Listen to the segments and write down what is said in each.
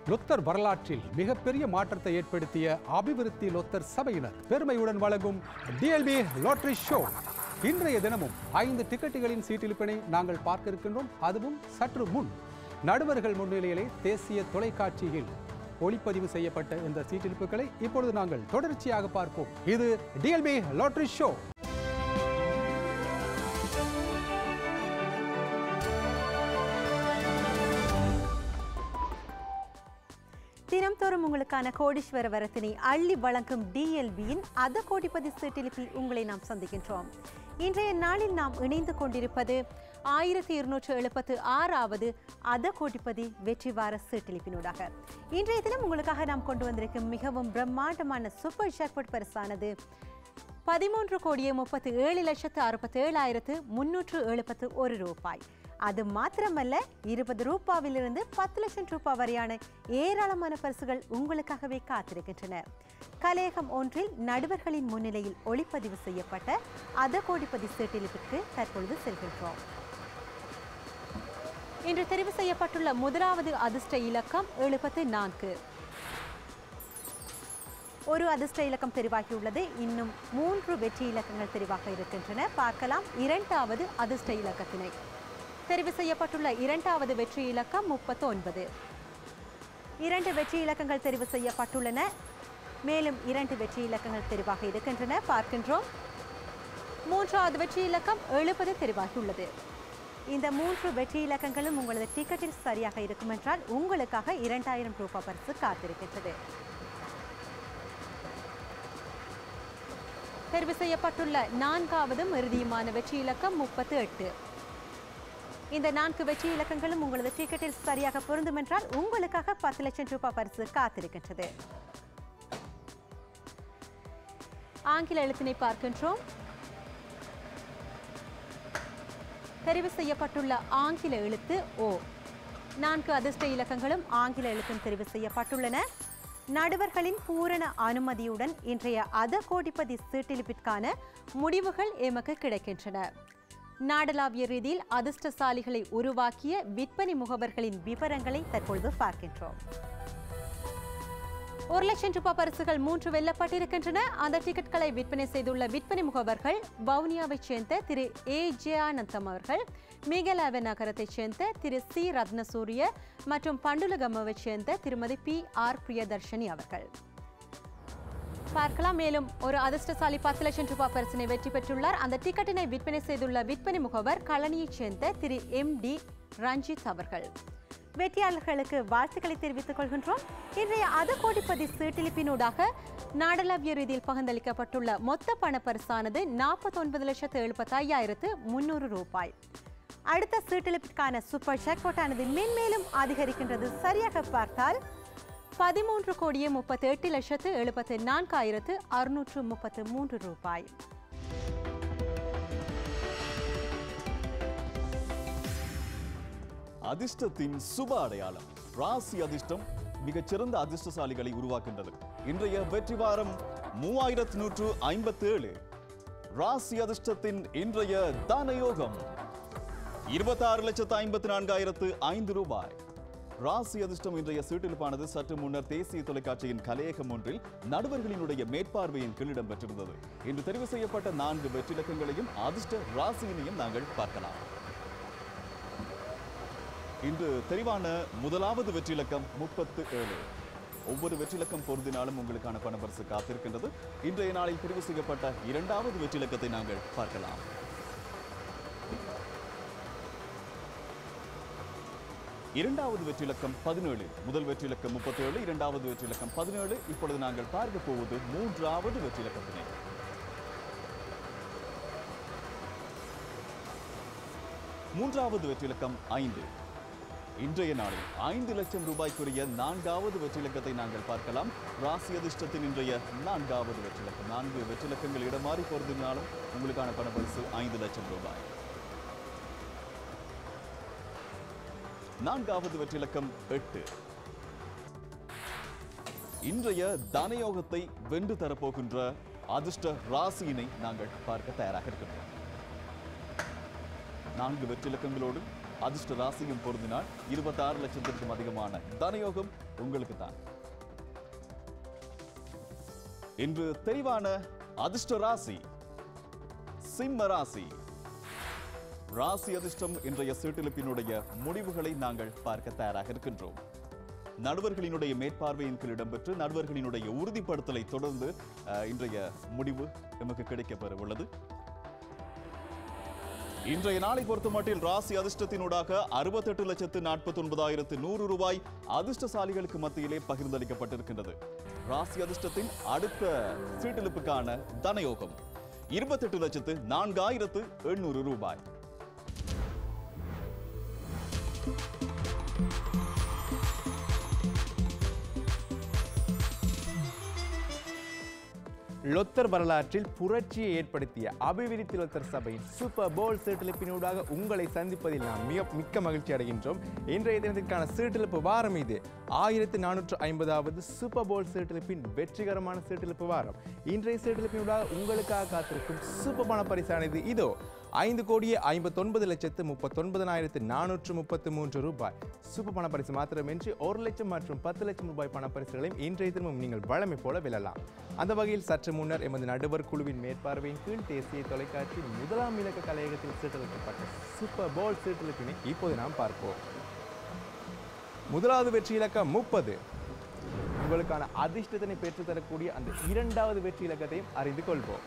லொத்தர் வரலாற்றில் மிகப்பெரிய மாற்றத்தை ஏற்படுத்திய அபிவிருத்தி லொத்தர் சபையினர் பெருமையுடன் வழங்கும் டிஎல்பி லாட்டரி ஷோ இன்றைய தினமும் ஐந்து டிக்கெட்டுகளின் சீட்டிலிப்பினை நாங்கள் பார்க்க இருக்கின்றோம் அதுவும் சற்று முன் நடுவர்கள் முன்னிலையிலே தேசிய தொலைக்காட்சியில் ஒளிப்பதிவு செய்யப்பட்ட இந்த சீட்டிலிப்புகளை இப்பொழுது நாங்கள் தொடர்ச்சியாக பார்ப்போம் இது டிஎல்பி லாட்டரி ஷோ தினம்தோறும் உங்களுக்கான கோடீஸ்வர வரத்தினை அள்ளி வழங்கும் டிஎல்பியின் அத கோடிப்பதி சீட்டிலிப்பில் உங்களை நாம் சந்திக்கின்றோம் இன்றைய நாளில் நாம் இணைந்து கொண்டிருப்பது ஆயிரத்தி இருநூற்று எழுபத்து ஆறாவது அத கோடிப்பதி வெற்றி வார சீட்டிலிப்பினூடாக இன்றைய தினம் உங்களுக்காக நாம் கொண்டு வந்திருக்கும் மிகவும் பிரம்மாண்டமான சூப்பர் ஜாக்பாட் பரிசானது பதிமூன்று கோடியே முப்பத்து ஏழு லட்சத்து அறுபத்தி ஏழாயிரத்து முன்னூற்று எழுபத்து ஒரு ரூபாய் அது மாத்திரமல்ல இருபது ரூபாவிலிருந்து பத்து லட்சம் ரூபாய் வரையான ஏராளமான பரிசுகள் உங்களுக்காகவே காத்திருக்கின்றன கலையகம் ஒன்றில் நடுவர்களின் முன்னிலையில் ஒளிப்பதிவு செய்யப்பட்ட அத கோடிப்பதி சீட்டிலிப்பிற்கு தற்பொழுது செல்கின்றோம் இன்று தெரிவு செய்யப்பட்டுள்ள முதலாவது அதிர்ஷ்ட இலக்கம் எழுபத்து நான்கு ஒரு அதிர்ஷ்ட இலக்கம் தெரிவாகியுள்ளது இன்னும் மூன்று வெற்றி இலக்கங்கள் தெரிவாக இருக்கின்றன பார்க்கலாம் இரண்டாவது அதிர்ஷ்ட இலக்கத்தினை தெரிவு செய்யப்பட்டுள்ள இரண்டாவது வெற்றி இலக்கம் முப்பத்து ஒன்பது இரண்டு வெற்றி இலக்கங்கள் தெரிவு செய்யப்பட்டுள்ளன மேலும் இரண்டு வெற்றி இலக்கங்கள் தெரிவாக இருக்கின்றன பார்க்கின்றோம் மூன்றாவது வெற்றி இலக்கம் எழுபது தெரிவாகியுள்ளது இந்த மூன்று வெற்றி இலக்கங்களும் உங்களது டிக்கெட்டில் சரியாக இருக்கும் என்றால் உங்களுக்காக இரண்டாயிரம் ரூபாய் பரிசு காத்திருக்கின்றது தெரிவு செய்யப்பட்டுள்ள நான்காவதும் இறுதியுமான வெற்றி இலக்கம் முப்பத்து எட்டு இந்த நான்கு வெற்றி இலக்கங்களும் உங்களது டிக்கெட்டில் சரியாக பொருந்தும் என்றால் உங்களுக்காக பத்து லட்சம் ரூபாய் பரிசு காத்திருக்கின்றது ஆங்கில எழுத்தினை பார்க்கின்றோம் தெரிவு செய்யப்பட்டுள்ள ஆங்கில எழுத்து ஓ நான்கு அதிர்ஷ்ட இலக்கங்களும் ஆங்கில எழுத்தும் தெரிவு செய்யப்பட்டுள்ளன நடுவர்களின் பூரண அனுமதியுடன் இன்றைய அத கோடிப்பதி சீட்டிலிப்பிற்கான முடிவுகள் எமக்கு கிடைக்கின்றன நாடளாவிய ரீதியில் அதிர்ஷ்டசாலிகளை உருவாக்கிய விற்பனை முகவர்களின் விவரங்களை தற்பொழுது பார்க்கின்றோம் ஒரு லட்சம் ரூபாய் பரிசுகள் மூன்று வெல்லப்பட்டிருக்கின்றன அந்த டிக்கெட்களை விற்பனை செய்துள்ள விற்பனை முகவர்கள் வவுனியாவைச் சேர்ந்த திரு ஏ ஜெயானந்தம் அவர்கள் மிகலாவ நகரத்தைச் சேர்ந்த திரு சி ரத்னசூரிய மற்றும் பண்டுலகமவைச் சேர்ந்த திருமதி பி ஆர் பிரியதர்ஷினி அவர்கள் பார்க்கலாம் மேலும் ஒரு அதிர்ஷ்டசாலி பத்து லட்சம் ரூபாய் பரிசினை வெற்றி பெற்றுள்ளார் அந்த டிக்கெட்டினை விற்பனை செய்துள்ள விற்பனை முகவர் கழனியைச் சேர்ந்த திரு எம் டி ரஞ்சித் அவர்கள் வெற்றியாளர்களுக்கு வாழ்த்துக்களை தெரிவித்துக் கொள்கின்றோம் இன்றைய அத கோடிப்பதி சீட்டிலிப்பினூடாக நாடளாவிய ரீதியில் பகிர்ந்தளிக்கப்பட்டுள்ள மொத்த பண பரிசானது நாற்பத்தொன்பது லட்சத்து எழுபத்தி ஐயாயிரத்து முன்னூறு ரூபாய் அடுத்த சீட்டிலிப்பிற்கான சூப்பர் ஜாக்பாட்டானது மென்மேலும் அதிகரிக்கின்றது சரியாக பார்த்தால் பதிமூன்று கோடியே முப்பத்தி எட்டு லட்சத்து எழுபத்து நான்காயிரத்து அறுநூற்று முப்பத்து மூன்று ரூபாய் அதிர்ஷ்டத்தின் சுப அடையாளம் ராசி அதிர்ஷ்டம் மிகச்சிறந்த அதிர்ஷ்டசாலிகளை உருவாக்கின்றது இன்றைய வெற்றி வாரம் மூவாயிரத்து நூற்று ஐம்பத்தி ஏழு ராசி அதிர்ஷ்டத்தின் இன்றைய தானயோகம் இருபத்தாறு லட்சத்து ஐம்பத்தி நான்காயிரத்து ஐந்து ரூபாய் ராசி அதிர்ஷ்டம் இன்றைய சீட்டிலிப்பானது சற்று முன்னர் தேசிய தொலைக்காட்சியின் கலையகம் ஒன்றில் நடுவர்களினுடைய மேற்பார்வையின் கீழ் இடம்பெற்றிருந்தது இன்று தெரிவு செய்யப்பட்ட நான்கு வெற்றிலக்கங்களையும் அதிர்ஷ்ட ராசியினையும் நாங்கள் பார்க்கலாம் இன்று தெரிவான முதலாவது வெற்றிலக்கம் முப்பத்து ஏழு ஒவ்வொரு வெற்றிலக்கம் பொருந்தினாலும் உங்களுக்கான பணப்பரிசு காத்திருக்கின்றது இன்றைய நாளில் தெரிவு செய்யப்பட்ட இரண்டாவது வெற்றிலக்கத்தை நாங்கள் பார்க்கலாம் இரண்டாவது வெற்றிலக்கம் பதினேழு முதல் வெற்றிலக்கம் முப்பத்தேழு இரண்டாவது வெற்றிலக்கம் பதினேழு இப்பொழுது நாங்கள் பார்க்க போவது மூன்றாவது வெற்றிலக்கத்தினை மூன்றாவது வெற்றிலக்கம் ஐந்து இன்றைய நாளில் ஐந்து லட்சம் ரூபாய்க்குரிய நான்காவது வெற்றிலக்கத்தை நாங்கள் பார்க்கலாம் ராசி அதிர்ஷ்டத்தின் இன்றைய நான்காவது வெற்றிலக்கம் நான்கு வெற்றிலக்கங்கள் இடமாறி பொருந்தினாலும் உங்களுக்கான பணப்பரிசு ஐந்து லட்சம் ரூபாய் நான்காவது வெற்றிலக்கம் எட்டு இன்றைய தனயோகத்தை வென்று தரப்போகின்ற அதிர்ஷ்ட ராசியினை நாங்கள் பார்க்க தயாராக இருக்கின்றோம் நான்கு வெற்றிலக்கங்களோடு அதிர்ஷ்ட ராசியும் பொருந்தினால் இருபத்தி ஆறு லட்சத்திற்கும் அதிகமான தனயோகம் உங்களுக்கு தான் இன்று தெரிவான அதிர்ஷ்ட ராசி சிம்ம ராசி ராசி அதிர்ஷ்டம் இன்றைய சீட்டிலிப்பினுடைய முடிவுகளை நாங்கள் பார்க்க தயாராக இருக்கின்றோம் நடுவர்களினுடைய மேற்பார்வையின் கீழ் இடம்பெற்று நடுவர்களினுடைய உறுதிப்படுத்தலை தொடர்ந்து அஹ், இன்றைய முடிவு நமக்கு கிடைக்கப் பெற உள்ளது இன்றைய நாளை பொறுத்தமட்டில் ராசி அதிர்ஷ்டத்தினூடாக அறுபத்தெட்டு லட்சத்து நாற்பத்தி ஒன்பதாயிரத்து நூறு ரூபாய் அதிர்ஷ்டசாலிகளுக்கு மத்தியிலே பகிர்ந்தளிக்கப்பட்டிருக்கின்றது ராசி அதிர்ஷ்டத்தின் அடுத்த சீட்டிலிப்புக்கான தனயோகம் இருபத்தெட்டு லட்சத்து நான்காயிரத்து எண்ணூறு ரூபாய் லொத்தர் வரலாற்றில் புரட்சியை ஏற்படுத்திய அபிவிருத்தி லொத்தர் சபையின் சூப்பர் போல் சீட்டிழப்பினூடாக உங்களை சந்திப்பதில் நாம் மிக மிக்க மகிழ்ச்சி அடைகின்றோம் இன்றைய தினத்திற்கான சீட்டிழப்பு வாரம் இது ஆயிரத்தி நானூற்று ஐம்பதாவது சூப்பர் போல் சீட்டிழப்பின் வெற்றிகரமான சீட்டிழப்பு வாரம் இன்றைய சீட்டிழப்பினூடாக உங்களுக்காக காத்திருக்கும் சூப்பர் பண பரிசானது இதோ ஐந்து கோடியே ஐம்பத்தொன்பது லட்சத்து முப்பத்தொன்பதனாயிரத்து நானூற்று முப்பத்து மூன்று ரூபாய் சூப்பர் பண பரிசு மாத்திரமின்றி ஒரு லட்சம் மற்றும் பத்து லட்சம் ரூபாய் பண பரிசுகளையும் இன்றைய தினமும் நீங்கள் வழமை போல வெல்லலாம் அந்த வகையில் சற்று முன்னர் எமது நடுவர் குழுவின் மேற்பார்வையின் கீழ் தேசிய தொலைக்காட்சி முதலாம் இலக்க கலையகத்தில் சீட்டளிக்கப்பட்ட சூப்பர் போல் சீட்டளிப்பினை இப்போது நாம் பார்ப்போம் முதலாவது வெற்றி இலக்கம் முப்பது உங்களுக்கான அதிர்ஷ்டத்தினை பெற்றுத் தரக்கூடிய அந்த இரண்டாவது வெற்றி இலக்கத்தையும் அறிந்து கொள்வோம்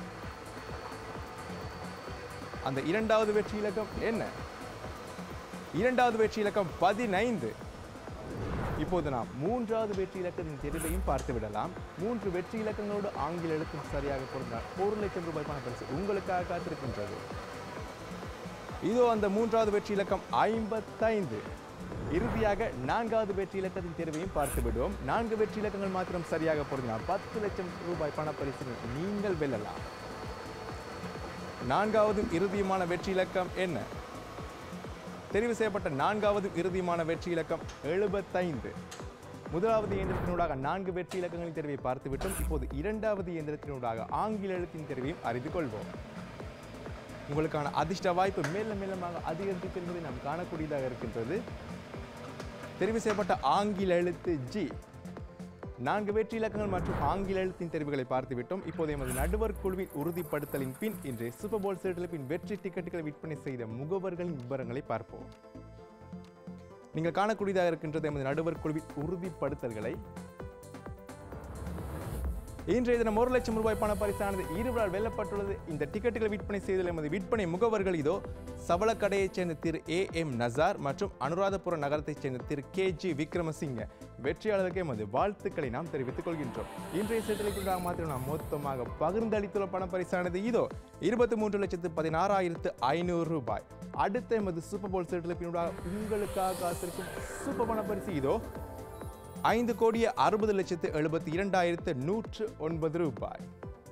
அந்த இரண்டாவது வெற்றி இலக்கம் என்ன இரண்டாவது வெற்றி இலக்கம் பதினைந்து இப்போது நாம் மூன்றாவது வெற்றி இலக்கத்தின் தெரிவையும் பார்த்து விடலாம் மூன்று வெற்றி இலக்கங்களோடு ஆங்கில எழுத்தும் சரியாக பொருந்தால் ஒரு லட்சம் ரூபாய் பண பரிசு உங்களுக்காக காத்திருக்கின்றது இதோ அந்த மூன்றாவது வெற்றி இலக்கம் ஐம்பத்தைந்து இறுதியாக நான்காவது வெற்றி இலக்கத்தின் தேர்வையும் பார்த்து விடுவோம் நான்கு வெற்றி இலக்கங்கள் மாத்திரம் சரியாக பொருந்தினால் பத்து லட்சம் ரூபாய் பண பரிசு நீங்கள் வெல்லலாம் நான்காவது இறுதியுமான வெற்றி இலக்கம் என்ன தெரிவு செய்யப்பட்ட நான்காவது இறுதியுமான வெற்றி இலக்கம் எழுபத்தைந்து முதலாவது இயந்திரத்தினூடாக நான்கு வெற்றி இலக்கங்களின் தெரிவை பார்த்துவிட்டோம் இப்போது இரண்டாவது இயந்திரத்தினூடாக ஆங்கில எழுத்தின் தெரிவையும் அறிந்து கொள்வோம் உங்களுக்கான அதிர்ஷ்ட வாய்ப்பு மேலும் மேலமாக அதிகரித்து செல்வதை நாம் காணக்கூடியதாக இருக்கின்றது தெரிவு செய்யப்பட்ட ஆங்கில எழுத்து ஜி நான்கு வெற்றி இலக்கங்கள் மற்றும் ஆங்கில எழுத்தின் தெரிவுகளை பார்த்துவிட்டோம் இப்போது எமது நடுவர் குழுவின் உறுதிப்படுத்தலின் பின் இன்று சூப்பர் போல் சீட்டளிப்பின் வெற்றி டிக்கெட்டுகளை விற்பனை செய்த முகவர்களின் விவரங்களை பார்ப்போம் நீங்கள் காணக்கூடியதாக இருக்கின்றது எமது நடுவர் குழுவின் உறுதிப்படுத்தல்களை இன்றைய தினம் ஒரு லட்சம் ரூபாய் பண பரிசானது இருவரால் வெல்லப்பட்டுள்ளது இந்த டிக்கெட்டுகளை விற்பனை செய்துள்ள எமது விற்பனை முகவர்கள் இதோ சவளக்கடையைச் சேர்ந்த திரு ஏ எம் நசார் மற்றும் அனுராதபுரம் நகரத்தைச் சேர்ந்த திரு கே ஜி விக்ரமசிங்க வெற்றியாளருக்கு எமது வாழ்த்துக்களை நாம் தெரிவித்துக் கொள்கின்றோம் இன்றைய சேட்டலைக்குள்ளாக மாத்திரம் நாம் மொத்தமாக பகிர்ந்தளித்துள்ள பண பரிசானது இதோ இருபத்தி மூன்று லட்சத்து பதினாறாயிரத்து ஐநூறு ரூபாய் அடுத்த எமது சூப்பர் போல் சேட்டலைப்பினூடாக உங்களுக்காக காத்திருக்கும் சூப்பர் பண பரிசு இதோ ஐந்து கோடியே அறுபது லட்சத்து எழுபத்தி இரண்டாயிரத்து நூற்று ஒன்பது ரூபாய்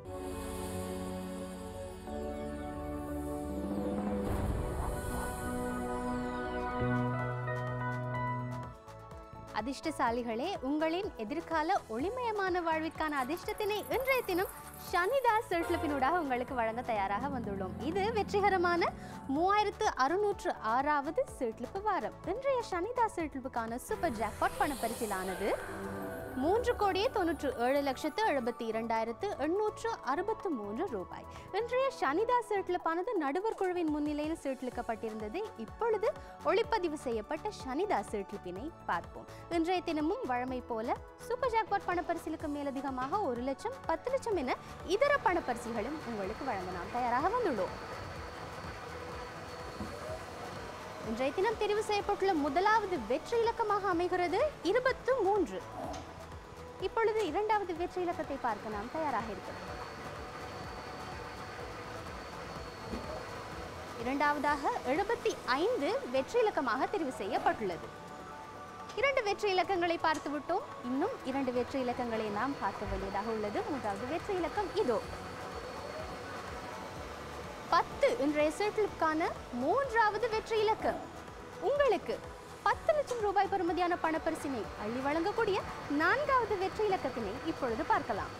அதிர்ஷ்டசாலிகளே உங்களின் எதிர்கால ஒளிமயமான வாழ்விற்கான அதிர்ஷ்டத்தினை இன்றைய தினம் சனிதாஸ் செட்லப்பினூடாக உங்களுக்கு வழங்க தயாராக வந்துள்ளோம் இது வெற்றிகரமான மூவாயிரத்து அறுநூற்று ஆறாவது செட்லிப்பு வாரம் இன்றைய சனிதாஸ் செட்லிப்புக்கான சூப்பர் ஜாக்பாட் பணப்பரிசிலானது மூன்று கோடியே தொன்னூற்று ஏழு லட்சத்து எழுபத்தி இரண்டாயிரத்து எண்ணூற்று அறுபத்து மூன்று ரூபாய் இன்றைய சனிதாஸ் சீட்லிப்பானது நடுவர் குழுவின் முன்னிலையில் சீட்லிக்கப்பட்டிருந்தது இப்பொழுது ஒளிப்பதிவு செய்யப்பட்ட சனிதாஸ் சீட்லிப்பினை பார்ப்போம் இன்றைய தினமும் வழமை போல சூப்பர் ஜாக்பாட் பணப்பரிசிலுக்கு மேலதிகமாக ஒரு லட்சம் பத்து லட்சம் என இதர பணப்பரிசில்களும் உங்களுக்கு வழங்க நாம் தயாராக வந்துள்ளோம் இன்றைய தினம் தெரிவு செய்யப்பட்டுள்ள முதலாவது வெற்றி இலக்கமாக அமைகிறது இருபத்து மூன்று இப்பொழுது இரண்டாவது வெற்றி இலக்கத்தை பார்க்க நாம் தயாராக இருக்கிறோம் இரண்டாவதாக எழுபத்தி ஐந்து வெற்றி இலக்கமாக தெரிவு செய்யப்பட்டுள்ளது இரண்டு வெற்றி இலக்கங்களை பார்த்து விட்டோம் இன்னும் இரண்டு வெற்றி இலக்கங்களை நாம் பார்க்க வேண்டியதாக உள்ளது மூன்றாவது வெற்றி இலக்கம் இதோ பத்து இன்றைய சீட்டிலுக்கான மூன்றாவது வெற்றி இலக்கம் உங்களுக்கு பத்து லட்சம் ரூபாய் பெறுமதியான பணப்பரிசினை அள்ளி வழங்கக்கூடிய நான்காவது வெற்றி இலக்கத்தினை இப்பொழுது பார்க்கலாம்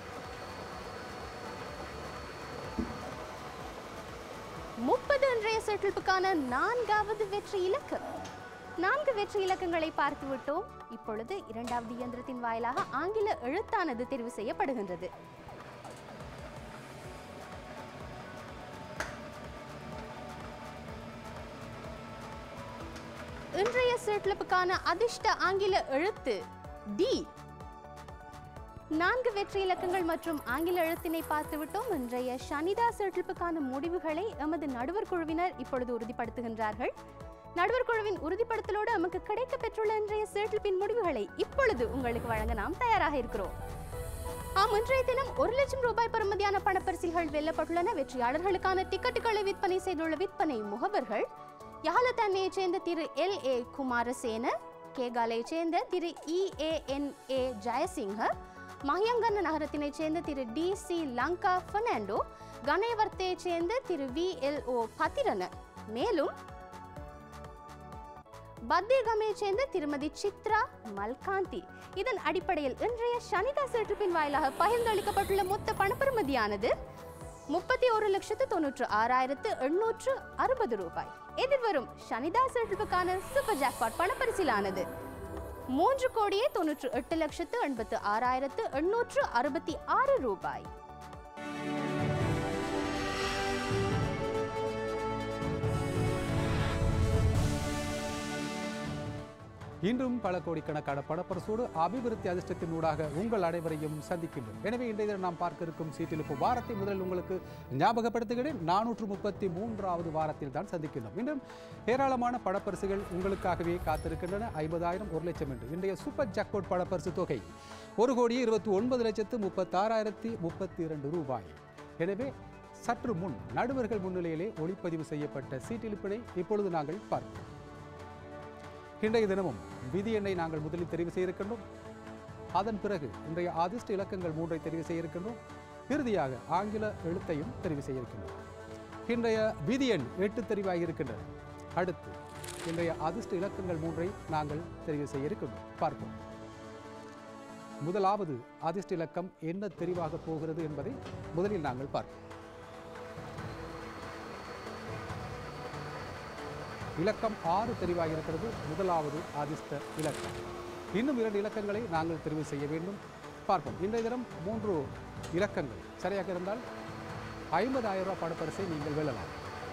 முப்பது இன்றைய செட்டில்ப்புக்கான நான்காவது வெற்றி இலக்கம் நான்கு வெற்றி இலக்கங்களை பார்த்து விட்டோம் இப்பொழுது இரண்டாவது இயந்திரத்தின் வாயிலாக ஆங்கில எழுத்தானது தெரிவு செய்யப்படுகின்றது இன்றைய சீட்லிப்புக்கான அதிர்ஷ்ட ஆங்கில எழுத்து டி நான்கு வெற்றி இலக்கங்கள் மற்றும் ஆங்கில எழுத்தினை பார்த்துவிட்டோம் இன்றைய சனிதா சீட்லிப்புக்கான முடிவுகளை எமது நடுவர் குழுவினர் இப்பொழுது உறுதிப்படுத்துகின்றார்கள் நடுவர் குழுவின் உறுதிப்படுத்தலோடு நமக்கு கிடைக்க பெற்றுள்ள இன்றைய சீட்லிப்பின் முடிவுகளை இப்பொழுது உங்களுக்கு வழங்க நாம் தயாராக இருக்கிறோம் ஆம் இன்றைய தினம் ஒரு லட்சம் ரூபாய் பெறுமதியான பணப்பரிசில்கள் வெல்லப்பட்டுள்ளன வெற்றியாளர்களுக்கான டிக்கெட்டுகளை விற்பனை செய்துள்ள விற்பனை முகவர்கள் யாழத்தன்னையைச் சேர்ந்த திரு எல் ஏ குமாரசேன கேகாலைச் சேர்ந்த திரு இ ஏ என் ஏ ஜெயசிங்க மஹியங்கன நகரத்தினைச் சேர்ந்த திரு டி சி லங்கா பெர்னாண்டோ கணேவர்த்தையைச் சேர்ந்த திரு வி எல் ஓ பத்திரன மேலும் பத்தேகமையைச் சேர்ந்த திருமதி சித்ரா மல்காந்தி இதன் அடிப்படையில் இன்றைய சனிதா சீட்டுப்பின் வாயிலாக பகிர்ந்தளிக்கப்பட்டுள்ள மொத்த பணப்பெறுமதியானது முப்பத்தி ஒரு லட்சத்து தொண்ணூற்று ஆறாயிரத்து எண்ணூற்று அறுபது ரூபாய் எதிர்வரும் சனிதா சீட்டுக்கான சூப்பர் ஜாக்பாட் பணப்பரிசிலானது மூன்று கோடியே தொன்னூற்று எட்டு லட்சத்து எண்பத்து ஆறாயிரத்து எண்ணூற்று அறுபத்தி ஆறு ரூபாய் இன்றும் பல கோடிக்கணக்கான பணப்பரசோடு அபிவிருத்தி அதிர்ஷ்டத்தின் ஊடாக உங்கள் அனைவரையும் சந்திக்கின்றோம் எனவே இன்றைய தினம் நாம் பார்க்க இருக்கும் சீட்டிலுப்பு வாரத்தை முதலில் உங்களுக்கு ஞாபகப்படுத்துகிறேன் நானூற்று முப்பத்தி மூன்றாவது வாரத்தில் தான் சந்திக்கின்றோம் இன்றும் ஏராளமான பணப்பரிசுகள் உங்களுக்காகவே காத்திருக்கின்றன ஐம்பதாயிரம் ஒரு லட்சம் என்று இன்றைய சூப்பர் ஜாக்பாட் பணப்பரிசு தொகை ஒரு கோடியே இருபத்தி ஒன்பது லட்சத்து முப்பத்தாறாயிரத்தி முப்பத்தி இரண்டு ரூபாய் எனவே சற்று முன் நடுவர்கள் முன்னிலையிலே ஒளிப்பதிவு செய்யப்பட்ட சீட்டிலிப்பினை இப்பொழுது நாங்கள் பார்ப்போம் இன்றைய தினமும் விதி எண்ணை நாங்கள் முதலில் தெரிவு செய்திருக்கின்றோம் அதன் பிறகு இன்றைய அதிர்ஷ்ட இலக்கங்கள் மூன்றை தெரிவு செய்திருக்கின்றோம் இறுதியாக ஆங்கில எழுத்தையும் தெரிவு செய்திருக்கின்றோம் இன்றைய விதி எண் எட்டு தெரிவாகி இருக்கின்றன அடுத்து இன்றைய அதிர்ஷ்ட இலக்கங்கள் மூன்றை நாங்கள் தெரிவு செய்ய இருக்கின்றோம் பார்ப்போம் முதலாவது அதிர்ஷ்ட இலக்கம் என்ன தெரிவாக போகிறது என்பதை முதலில் நாங்கள் பார்ப்போம் இலக்கம் ஆறு தெரிவாகி இருக்கிறது முதலாவது அதிர்ஷ்ட இலக்கம் இன்னும் இரண்டு இலக்கங்களை நாங்கள் தெரிவு செய்ய வேண்டும் பார்ப்போம் இன்றைய தினம் மூன்று இலக்கங்கள் சரியாக இருந்தால் ஐம்பதாயிரம் ரூபாய் பணப்பரிசை நீங்கள் வெல்லலாம்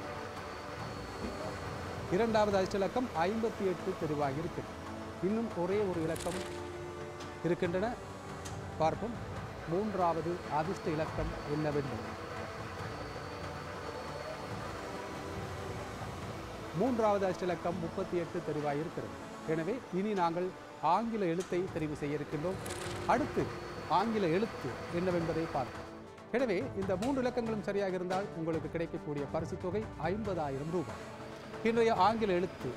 இரண்டாவது அதிர்ஷ்ட இலக்கம் ஐம்பத்தி எட்டு தெரிவாகி இருக்கிறது இன்னும் ஒரே ஒரு இலக்கம் இருக்கின்றன பார்ப்போம் மூன்றாவது அதிர்ஷ்ட இலக்கம் என்னவென்று மூன்றாவது அஷ்டலக்கம் முப்பத்தி எட்டு தெரிவாய் இருக்கிறது எனவே இனி நாங்கள் ஆங்கில எழுத்தை தெரிவு செய்ய இருக்கின்றோம் அடுத்து ஆங்கில எழுத்து என்னவென்பதை பார்ப்போம் எனவே இந்த மூன்று இலக்கங்களும் சரியாக இருந்தால் உங்களுக்கு கிடைக்கக்கூடிய பரிசு தொகை ஐம்பதாயிரம் ரூபாய் இன்றைய ஆங்கில எழுத்து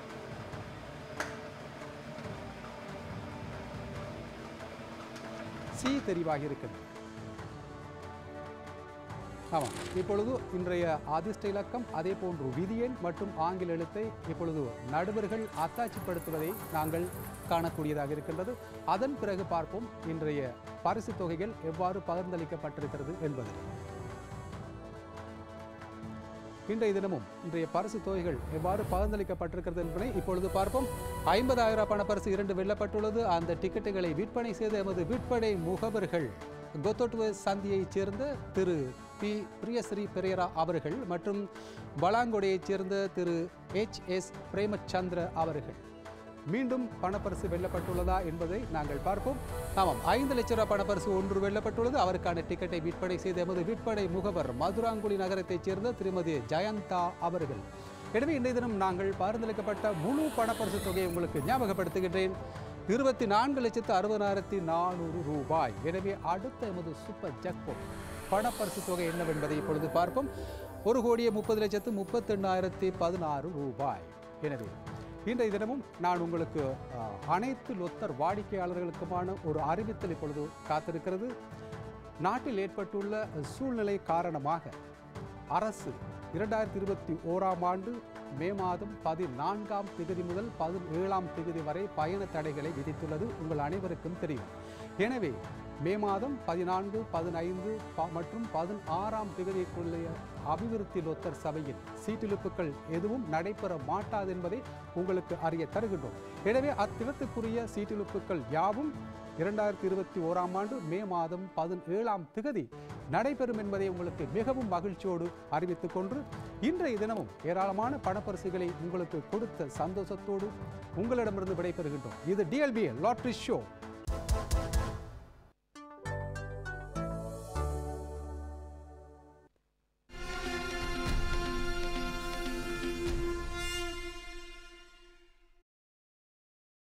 சி தெரிவாகி இருக்கிறது ஆமாம் இப்பொழுது இன்றைய அதிர்ஷ்ட இலக்கம் அதே போன்று விதியெண் மற்றும் ஆங்கில எழுத்தை இப்பொழுது நடுவர்கள் அத்தாட்சிப்படுத்துவதை நாங்கள் காணக்கூடியதாக இருக்கின்றது அதன் பிறகு பார்ப்போம் இன்றைய பரிசு தொகைகள் எவ்வாறு பகிர்ந்தளிக்கப்பட்டிருக்கிறது என்பது இன்றைய தினமும் இன்றைய பரிசு தொகைகள் எவ்வாறு பகிர்ந்தளிக்கப்பட்டிருக்கிறது என்பதை இப்பொழுது பார்ப்போம் ஐம்பதாயிரம் பண பரிசு இரண்டு வெல்லப்பட்டுள்ளது அந்த டிக்கெட்டுகளை விற்பனை செய்த எமது விற்பனை முகவர்கள் கொத்தோட்டுவ சந்தியைச் சேர்ந்த திரு பி பிரியஸ்ரீ பெரேரா அவர்கள் மற்றும் பலாங்கொடையைச் சேர்ந்த திரு எச் எஸ் பிரேமச்சந்திர அவர்கள் மீண்டும் பணப்பரிசு வெல்லப்பட்டுள்ளதா என்பதை நாங்கள் பார்ப்போம் ஆமாம் ஐந்து லட்ச ரூபாய் பணப்பரிசு ஒன்று வெல்லப்பட்டுள்ளது அவருக்கான டிக்கெட்டை விற்பனை செய்த எமது விற்பனை முகவர் மதுராங்குடி நகரத்தைச் சேர்ந்த திருமதி ஜெயந்தா அவர்கள் எனவே இன்றைய தினம் நாங்கள் பரிந்துரைக்கப்பட்ட முழு பணப்பரிசு தொகையை உங்களுக்கு ஞாபகப்படுத்துகின்றேன் இருபத்தி நான்கு லட்சத்து அறுபதாயிரத்தி நானூறு ரூபாய் எனவே அடுத்த எமது சூப்பர் ஜாக்பாட் பணப்பரிசு தொகை என்னவென்பதை இப்பொழுது பார்ப்போம் ஒரு கோடியே முப்பது லட்சத்து முப்பத்தெண்ணாயிரத்தி பதினாறு ரூபாய் எனவே இன்றைய தினமும் நான் உங்களுக்கு அஹ், அனைத்து லொத்தர் வாடிக்கையாளர்களுக்குமான ஒரு அறிவித்தல் இப்பொழுது காத்திருக்கிறது நாட்டில் ஏற்பட்டுள்ள சூழ்நிலை காரணமாக அரசு இரண்டாயிரத்தி இருபத்தி ஓராம் ஆண்டு மே மாதம் பதினான்காம் திகதி முதல் பதினேழாம் திகதி வரை பயண தடைகளை விதித்துள்ளது உங்கள் அனைவருக்கும் தெரியும் எனவே மே மாதம் பதினான்கு பதினைந்து ப- மற்றும் பதினாறாம் தேதிக்குள்ளே அபிவிருத்தி லொத்தர் சபையின் சீட்டிழுப்புகள் எதுவும் நடைபெற மாட்டாது என்பதை உங்களுக்கு அறிய தருகின்றோம் எனவே அத்தினத்துக்குரிய சீட்டிழுப்புகள் யாவும் இரண்டாயிரத்தி இருபத்தி ஓராம் ஆண்டு மே மாதம் பதினேழாம் திகதி நடைபெறும் என்பதை உங்களுக்கு மிகவும் மகிழ்ச்சியோடு அறிவித்துக் கொண்டு இன்றைய தினமும் ஏராளமான பணப்பரிசுகளை உங்களுக்கு கொடுத்த சந்தோஷத்தோடு உங்களிடமிருந்து விடைபெறுகின்றோம் இது டிஎல்பி லாட்ரி ஷோ